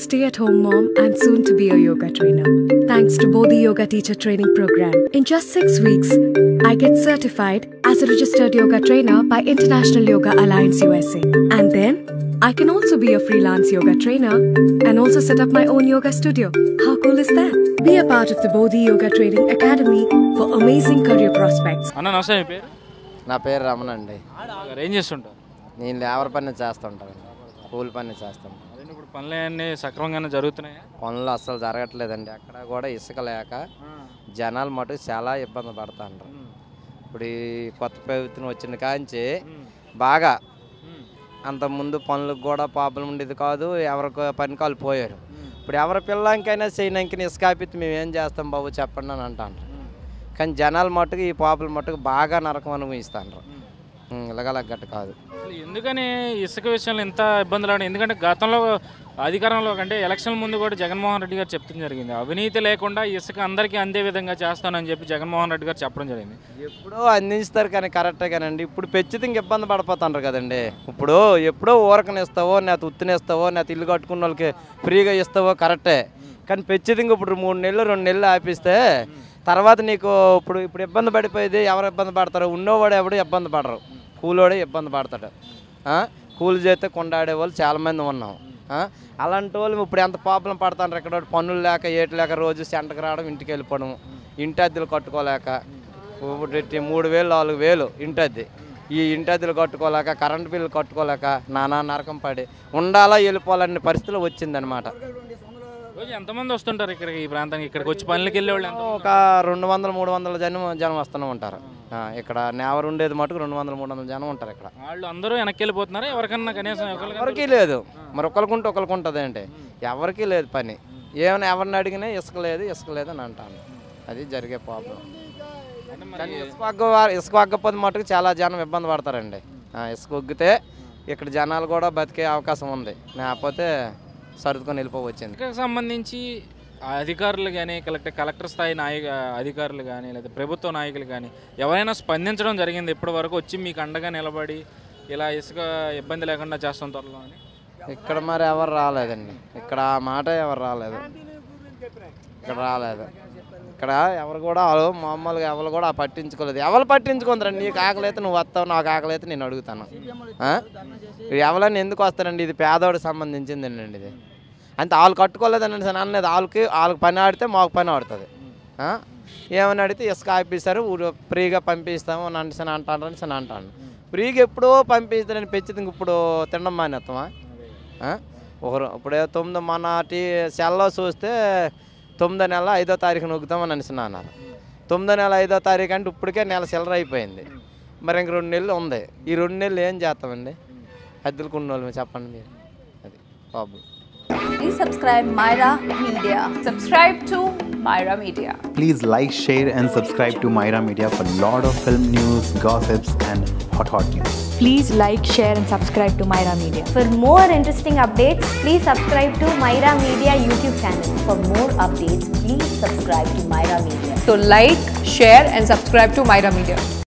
stay at home mom and soon to be a yoga trainer. Thanks to Bodhi Yoga Teacher Training Program. In just six weeks, I get certified as a registered yoga trainer by International Yoga Alliance USA. And then I can also be a freelance yoga trainer and also set up my own yoga studio. How cool is that? Be a part of the Bodhi Yoga Training Academy for amazing career prospects. అన్న నమస్తే మీ పేరు నా పేరు రమణ అండి ఏం చేస్తుంటారు నేను labour పని చేస్తుంటాను కూలి పని చేస్తాను అదే ఇప్పుడు పనులు అన్నీ సక్రమంగానే జరుగుతున్నాయా పనులు అస్సలు జరగట్లేదండి అక్కడ కూడా ఇసుక లేక జనాలు మటుకు చాలా ఇబ్బంది పడుతుంటారు ఇప్పుడు ఈ కొత్త ప్రభుత్వం వచ్చిన కాంచి బాగా అంత ముందు పనులకు కూడా ప్రాబ్లం ఉండేది కాదు ఎవరికి పని కాలు పోయారు ఇప్పుడు ఎవరి పిల్లంకైనా చేయడానికి ఇసుక ఆపితే మేము ఏం చేస్తాం బాబు చెప్పండి అని అంటారు కానీ జనాలు మట్టుకు ఈ పాపుల మట్టుకు బాగా నరకం అనుభవిస్తాండ్రు ఇలాగలగ్గట్టు కాదు అసలు ఎందుకని ఇసుక విషయంలో ఇంత ఇబ్బందులు అవడం ఎందుకంటే గతంలో అధికారంలో అంటే ఎలక్షన్ ముందు కూడా జగన్మోహన్ రెడ్డి గారు చెప్పడం జరిగింది అవినీతి లేకుండా ఇసుక అందరికీ అందే విధంగా చేస్తానని చెప్పి జగన్మోహన్ రెడ్డి గారు చెప్పడం జరిగింది ఎప్పుడో అందిస్తారు కానీ కరెక్టే కానండి ఇప్పుడు పెంచితే ఇంక ఇబ్బంది పడిపోతుంటారు కదండి ఇప్పుడు ఎప్పుడో ఊరకనిస్తావో నేత ఉత్తినిస్తావో నేత ఇల్లు కట్టుకున్న వాళ్ళకి ఫ్రీగా ఇస్తావో కరెక్టే కానీ పెంచితే ఇంక ఇప్పుడు మూడు నెలలు రెండు నెలలు ఆపిస్తే తర్వాత నీకు ఇప్పుడు ఇప్పుడు ఇబ్బంది పడిపోయేది ఎవరు ఇబ్బంది పడతారు ఉన్నోవాడు ఎవడు ఇబ్బంది పడరు కూలోడే ఇబ్బంది పడతాడు ఆ? కూలి చేస్తే కొండాడే వాళ్ళు చాలామంది ఉన్నాం ఆ? అలాంటి వాళ్ళు ఇప్పుడు ఎంత ప్రాబ్లం పడతారు ఇక్కడ పనులు లేక ఏటి లేక రోజు సెంటర్కి రావడం ఇంటికి వెళ్ళిపోవడం ఇంటి అద్దెలు కట్టుకోలేక ఇప్పుడు ఇట్టి మూడు వేలు నాలుగు వేలు ఇంటి అద్దె ఈ ఇంటి అద్దెలు కట్టుకోలేక కరెంట్ బిల్లు కట్టుకోలేక నానా నరకం పడి ఉండాలా వెళ్ళిపోవాలనే పరిస్థితులు వచ్చిందనమాట రోజు ఎంతమంది వస్తుంటారు ఇక్కడికి ఈ ప్రాంతానికి ఇక్కడికి వచ్చి పనులకి వెళ్ళే వాళ్ళు ఎంత ఒక రెండు వందల మూడు వందల జనం జనం వస్తూనే ఉంటారు ఆ, ఇక్కడ నేవర్ ఉండేది మటుకు రెండు వందల మూడు వందల జనం ఉంటారు ఇక్కడ వాళ్ళు అందరూ వెనక్కి వెళ్ళిపోతున్నారా ఎవరికన్నా కనీసం ఒకరికి ఎవరికీ లేదు మరి ఒకరికుంటే ఒకరికి ఉంటుంది అంటే ఎవరికీ లేదు పని ఏమైనా ఎవరిని అడిగినా ఇసుక లేదు ఇసుక లేదు అని అంటాను అది జరిగే ప్రాబ్లం అంటే మరి కానీ ఇసుక వగ్గ ఇసుక వగ్గపోతే మటుకు చాలా జనం ఇబ్బంది పడతారండి ఆ, ఇసుక వగ్గితే ఇక్కడ జనాలు కూడా బతికే అవకాశం ఉంది లేకపోతే సర్దుకొని వెళ్ళిపోవచ్చింది ఇసుకకు సంబంధించి ఆ అధికారులు కానీ కలెక్టర్ కలెక్టర్ స్థాయి నాయక అధికారులు కానీ లేదా ప్రభుత్వ నాయకులు కానీ ఎవరైనా స్పందించడం జరిగింది ఇప్పటి వరకు వచ్చి మీకు అండగా నిలబడి ఇలా ఇసుక ఇబ్బంది లేకుండా చేస్తాం త్వరలో అని ఇక్కడ మరి ఎవరు రాలేదండి ఇక్కడ ఆ మాట ఎవరు రాలేదు ఇక్కడ రాలేదు ఇక్కడ ఎవరు కూడా వాళ్ళు మామూలుగా ఎవరు కూడా పట్టించుకోలేదు ఎవరు పట్టించుకుంటారండి నీకు ఆకలి అయితే నువ్వు వస్తావు నాకు ఆకలి అయితే నేను అడుగుతాను ఆ? ఎవరైనా ఎందుకు వస్తారండి ఇది పేదవాడికి సంబంధించిందండి ఇది అంతే వాళ్ళు కట్టుకోలేదని సార్ అన్నది వాళ్ళకి వాళ్ళకి పని ఆడితే మాకు పని ఆడుతుంది ఆ? ఏమని అడిగితే ఇసుక ఆపిస్తారు ఊరు ఫ్రీగా పంపిస్తాము అని అంటే సార్ అంటాను అని సార్ అంటాను ఫ్రీగా ఎప్పుడో పంపిస్తారని పెంచితే ఇంక ఇప్పుడు తినడం మానేస్తామా ఆ? ఒకరు ఇప్పుడు తొమ్మిది మన టీ సెల్లో చూస్తే తొమ్మిదో నెల ఐదో తారీఖు నొక్కుతామని అనేసి అన్నారు తొమ్మిదో నెల ఐదో తారీఖు అంటే ఇప్పటికే నెల చిల్లర అయిపోయింది మరి ఇంక రెండు నెలలు ఉంది ఈ రెండు నెలలు ఏం చేస్తామండి అద్దెలకు ఉన్న వాళ్ళు చెప్పండి మీరు అది problem Please subscribe Myra Media. Subscribe to Myra Media. Please like, share, and subscribe to Myra Media for lot of film news, gossips, and hot hot news. Please like, share, and subscribe to Myra Media. For more interesting updates, please subscribe to Myra Media YouTube channel. For more updates, please subscribe to Myra Media. So like, share and subscribe to Myra Media.